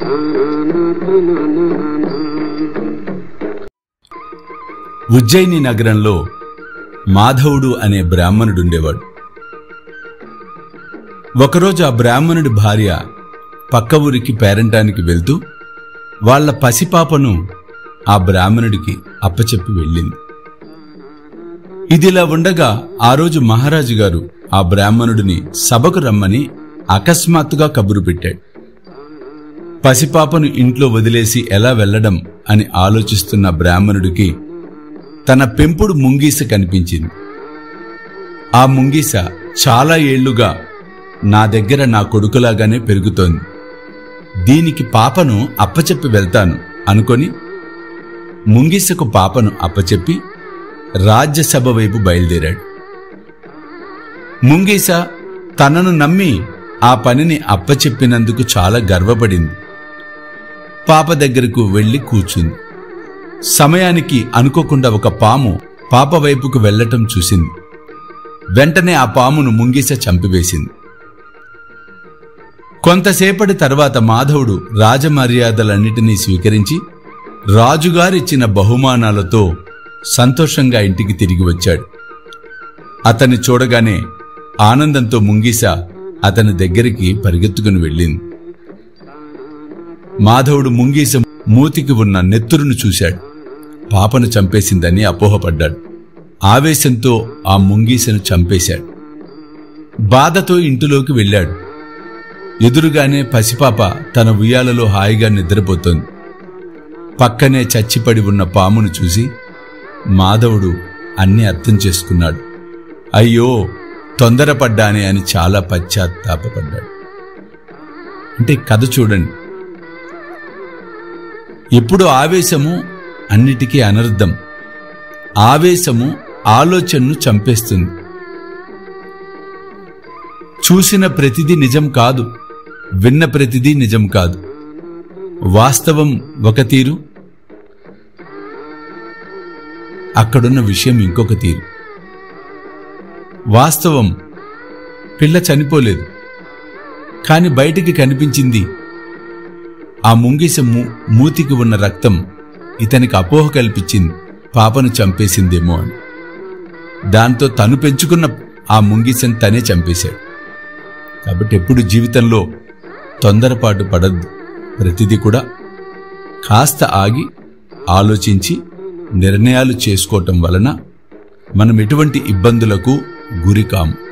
ఉజ్జయిని నగరంలో మాధవుడు అనే బ్రాహ్మణుడుండేవాడు ఒకరోజు ఆ బ్రాహ్మణుడి భార్య పక్క ఊరికి పేరంటానికి వెళ్తూ వాళ్ళ పసిపాపను ఆ బ్రాహ్మణుడికి అప్పచెప్పి వెళ్ళింది ఇదిలా ఉండగా ఆ రోజు మహారాజు గారు ఆ బ్రాహ్మణుడిని సభకు రమ్మని అకస్మాత్తుగా కబురు పెట్టాడు పసిపాపను ఇంట్లో వదిలేసి ఎలా వెళ్లడం అని ఆలోచిస్తున్న బ్రాహ్మణుడికి తన పెంపుడు ముంగీస కనిపించింది ఆ ముంగీస చాలా ఏళ్లుగా నా దగ్గర నా కొడుకులాగానే పెరుగుతోంది దీనికి పాపను అప్పచెప్పి వెళ్తాను అనుకొని ముంగిసకు పాపను అప్పచెప్పి రాజ్యసభ వైపు బయలుదేరాడు ముంగీస తనను నమ్మి ఆ పనిని అప్పచెప్పినందుకు చాలా గర్వపడింది పాప దగ్గరకు వెళ్లి కూర్చుంది సమయానికి అనుకోకుండా ఒక పాము పాప వైపుకు వెళ్లటం చూసింది వెంటనే ఆ పామును ముంగిస చంపివేసింది కొంతసేపటి తర్వాత మాధవుడు రాజమర్యాదలన్నిటినీ స్వీకరించి రాజుగారిచ్చిన బహుమానాలతో సంతోషంగా ఇంటికి తిరిగి వచ్చాడు అతన్ని చూడగానే ఆనందంతో ముంగిస అతని దగ్గరికి పరిగెత్తుకుని వెళ్ళింది మాధవుడు ముంగీస మూతికి ఉన్న నెత్తురును చూశాడు పాపను చంపేసిందని అపోహపడ్డాడు ఆవేశంతో ఆ ముంగీసను చంపేశాడు బాధతో ఇంటిలోకి వెళ్ళాడు ఎదురుగానే పసిపాప తన ఉయ్యాలలో హాయిగా నిద్రపోతోంది పక్కనే చచ్చిపడి ఉన్న పామును చూసి మాధవుడు అన్ని అర్థం చేసుకున్నాడు అయ్యో తొందరపడ్డానే అని చాలా పశ్చాత్తాపడ్డాడు అంటే కథ చూడండి ఎప్పుడు ఆవేశము అన్నిటికీ అనర్థం ఆవేశము ఆలోచనను చంపేస్తుంది చూసిన ప్రతిదీ నిజం కాదు విన్న ప్రతిదీ నిజం కాదు వాస్తవం ఒక తీరు అక్కడున్న విషయం ఇంకొక తీరు వాస్తవం పిల్ల చనిపోలేదు కాని బయటికి కనిపించింది ఆ ముంగిస మూ- మూతికి ఉన్న రక్తం ఇతనికి అపోహ కల్పించింది పాపను చంపేసిందేమో అని దాంతో తను పెంచుకున్న ఆ ముంగిసను తనే చంపేశాడు కాబట్టి ఎప్పుడు జీవితంలో తొందరపాటు పడద్దు ప్రతిదీ కూడా కాస్త ఆగి ఆలోచించి నిర్ణయాలు చేసుకోవటం వలన మనం ఎటువంటి ఇబ్బందులకు గురి కాము